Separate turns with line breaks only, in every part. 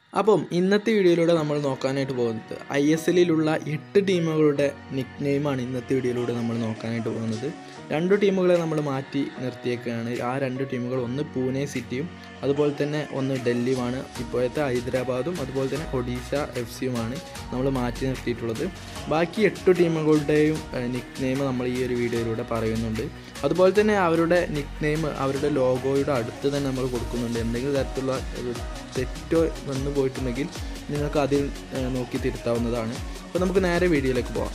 അപ്പം ഇന്നത്തെ വീഡിയോയിലൂടെ നമ്മൾ നോക്കാനായിട്ട് പോകുന്നത് ഐ എസ് എല്ലിലുള്ള എട്ട് ടീമുകളുടെ നിക് നെയിമാണ് ഇന്നത്തെ വീഡിയോയിലൂടെ നമ്മൾ നോക്കാനായിട്ട് പോകുന്നത് രണ്ട് ടീമുകളെ നമ്മൾ മാറ്റി നിർത്തിയേക്കുകയാണ് ആ രണ്ട് ടീമുകൾ ഒന്ന് പൂനെ സിറ്റിയും അതുപോലെ തന്നെ ഒന്ന് ഡൽഹിയുമാണ് ഇപ്പോഴത്തെ ഹൈദരാബാദും അതുപോലെ തന്നെ ഒഡീഷ എഫ് സിയുമാണ് നമ്മൾ മാറ്റി നിർത്തിയിട്ടുള്ളത് ബാക്കി എട്ട് ടീമുകളുടെയും നിക് നെയിം നമ്മൾ ഈ ഒരു വീഡിയോയിലൂടെ പറയുന്നുണ്ട് അതുപോലെ തന്നെ അവരുടെ നിക് നെയിം അവരുടെ ലോഗോയുടെ അടുത്ത് തന്നെ നമ്മൾ കൊടുക്കുന്നുണ്ട് എന്തെങ്കിലും തരത്തിലുള്ള ഒരു തെറ്റോ വന്നു പോയിട്ടുണ്ടെങ്കിൽ നിങ്ങൾക്ക് അതിൽ ഏഹ്, നോക്കി തിരുത്താവുന്നതാണ് അപ്പോൾ നമുക്ക് നേരെ വീഡിയോയിലേക്ക് പോകാം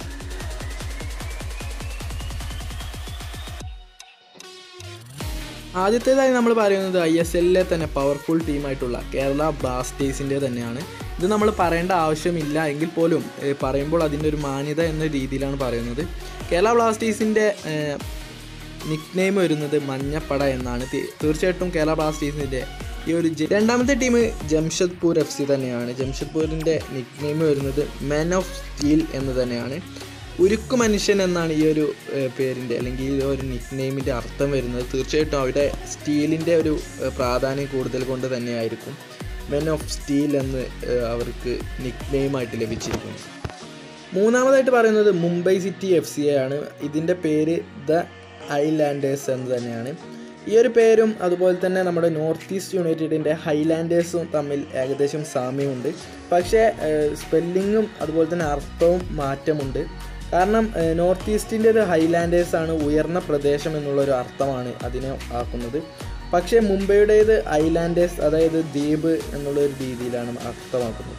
ആദ്യത്തേതായി നമ്മൾ പറയുന്നത് ഐ എസ് എല്ലിലെ തന്നെ പവർഫുൾ ടീമായിട്ടുള്ള കേരള ബ്ലാസ്റ്റേഴ്സിൻ്റെ തന്നെയാണ് ഇത് നമ്മൾ പറയേണ്ട ആവശ്യമില്ല എങ്കിൽ പോലും ഏഹ്, പറയുമ്പോൾ അതിൻ്റെ ഒരു മാന്യത എന്ന രീതിയിലാണ് പറയുന്നത് കേരള ബ്ലാസ്റ്റേഴ്സിൻ്റെ നിക് നെയിം വരുന്നത് മഞ്ഞപ്പട എന്നാണ് തീ- തീർച്ചയായിട്ടും കേരള ബ്ലാസ്റ്റേഴ്സിൻ്റെ ഈ ഒരു ജെ- രണ്ടാമത്തെ ടീം ജംഷഡ്പൂർ എഫ് സി തന്നെയാണ് ജംഷഡ്പൂരിൻ്റെ നിക് നെയിം വരുന്നത് മെൻ ഓഫ് സ്റ്റീൽ എന്ന് തന്നെയാണ് ഉരുക്കു മനുഷ്യൻ എന്നാണ് ഈ ഒരു ഏഹ്, പേരിൻ്റെ അല്ലെങ്കിൽ ഈ ഒരു നിക് നെയിമിൻ്റെ അർത്ഥം വരുന്നത് തീർച്ചയായിട്ടും അവിടെ സ്റ്റീലിൻ്റെ ഒരു ഏഹ്, പ്രാധാന്യം കൂടുതൽ കൊണ്ട് തന്നെയായിരിക്കും മെൻ ഓഫ് സ്റ്റീൽ എന്ന് ഏഹ്, അവർക്ക് നിക് നെയിമായിട്ട് ലഭിച്ചിരിക്കുന്നു മൂന്നാമതായിട്ട് പറയുന്നത് മുംബൈ സിറ്റി എഫ് സി എ ആണ് ഇതിൻ്റെ പേര് ദ ഐലാൻഡേഴ്സ് എന്ന് തന്നെയാണ് ഈ ഒരു പേരും അതുപോലെ തന്നെ നമ്മുടെ നോർത്ത് ഈസ്റ്റ് യുണൈറ്റഡിൻ്റെ ഹൈലാൻഡേഴ്സും തമ്മിൽ ഏകദേശം സാമ്യമുണ്ട് പക്ഷേ സ്പെല്ലിങ്ങും അതുപോലെ തന്നെ അർത്ഥവും മാറ്റമുണ്ട് കാരണം ഏഹ്, നോർത്ത് ഈസ്റ്റിൻ്റെ ഒരു ഹൈലാൻഡേഴ്സ് ആണ് ഉയർന്ന പ്രദേശം എന്നുള്ളൊരു അർത്ഥമാണ് അതിനെ ആക്കുന്നത് പക്ഷേ മുംബൈയുടേത് ഐലാൻഡേഴ്സ് അതായത് ദ്വീപ് എന്നുള്ള ഒരു രീതിയിലാണ് അർത്ഥമാക്കുന്നത്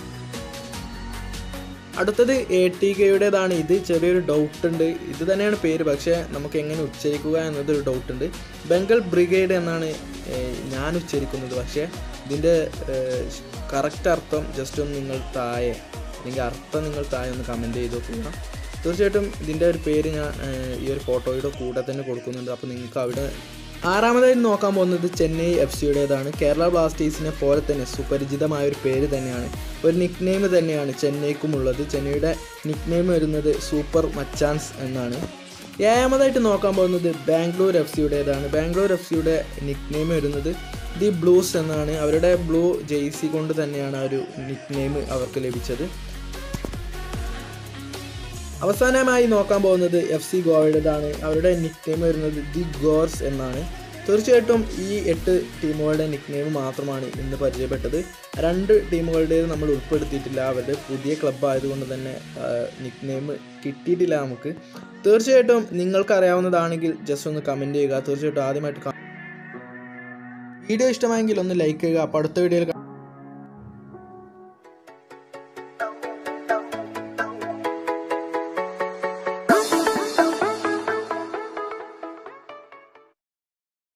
അടുത്തത് എ ടി കെയുടേതാണ് ഇത് ചെറിയൊരു ഡൗട്ട് ഉണ്ട് ഇത് തന്നെയാണ് പേര് പക്ഷേ നമുക്ക് എങ്ങനെ ഉച്ചരിക്കുക എന്നതൊരു ഡൗട്ട് ഉണ്ട് ബംഗാൾ ബ്രിഗേഡ് എന്നാണ് ഏഹ്, ഞാൻ ഉച്ചരിക്കുന്നത് പക്ഷേ ഇതിൻ്റെ കറക്റ്റ് അർത്ഥം ജസ്റ്റ് ഒന്ന് നിങ്ങൾ താഴെ അല്ലെങ്കിൽ അർത്ഥം നിങ്ങൾ താഴെ ഒന്ന് കമൻറ്റ് ചെയ്ത് നോക്കുക തീർച്ചയായിട്ടും ഇതിൻ്റെ ഒരു പേര് ഞാൻ ഏഹ്, ഈ ഒരു ഫോട്ടോയുടെ കൂടെ തന്നെ കൊടുക്കുന്നുണ്ട് അപ്പോൾ നിങ്ങൾക്ക് അവിടെ ആറാമതായി നോക്കാൻ പോകുന്നത് ചെന്നൈ എഫ് സിയുടേതാണ് കേരള ബ്ലാസ്റ്റേഴ്സിനെ പോലെ തന്നെ സുപരിചിതമായ ഒരു പേര് തന്നെയാണ് ഒരു നിക് നെയിം തന്നെയാണ് ചെന്നൈക്കും ഉള്ളത് ചെന്നൈയുടെ നിക് നെയിം വരുന്നത് സൂപ്പർ മച്ചാൻസ് എന്നാണ് ഏഴാമതായിട്ട് നോക്കാൻ പോകുന്നത് ബാംഗ്ലൂർ എഫ് സിയുടേതാണ് ബാംഗ്ലൂർ എഫ് സിയുടെ നിക് നെയിം വരുന്നത് ദി ബ്ലൂസ് എന്നാണ് അവരുടെ ബ്ലൂ ജെയ്സി കൊണ്ട് തന്നെയാണ് ആ ഒരു നിക് നെയിം അവർക്ക് ലഭിച്ചത് അവസാനമായി നോക്കാൻ പോകുന്നത് എഫ് സി ഗോവയുടേതാണ് അവരുടെ നിക് നെയിം വരുന്നത് ദി ഗോർസ് എന്നാണ് തീർച്ചയായിട്ടും ഈ എട്ട് ടീമുകളുടെ നിക് നെയിം മാത്രമാണ് ഇന്ന് പരിചയപ്പെട്ടത് രണ്ട് ടീമുകളുടേത് നമ്മൾ ഉൾപ്പെടുത്തിയിട്ടില്ല അവരുടെ പുതിയ ക്ലബ്ബ് ആയതുകൊണ്ട് തന്നെ നിക് നെയിം കിട്ടിയിട്ടില്ല നമുക്ക് തീർച്ചയായിട്ടും നിങ്ങൾക്ക് അറിയാവുന്നതാണെങ്കിൽ ജസ്റ്റ് ഒന്ന് കമൻറ്റ് ചെയ്യുക തീർച്ചയായിട്ടും ആദ്യമായിട്ട് വീഡിയോ ഇഷ്ടമായെങ്കിൽ ഒന്ന് ലൈക്ക് ചെയ്യുക അപ്പോൾ അടുത്ത വീഡിയോയിൽ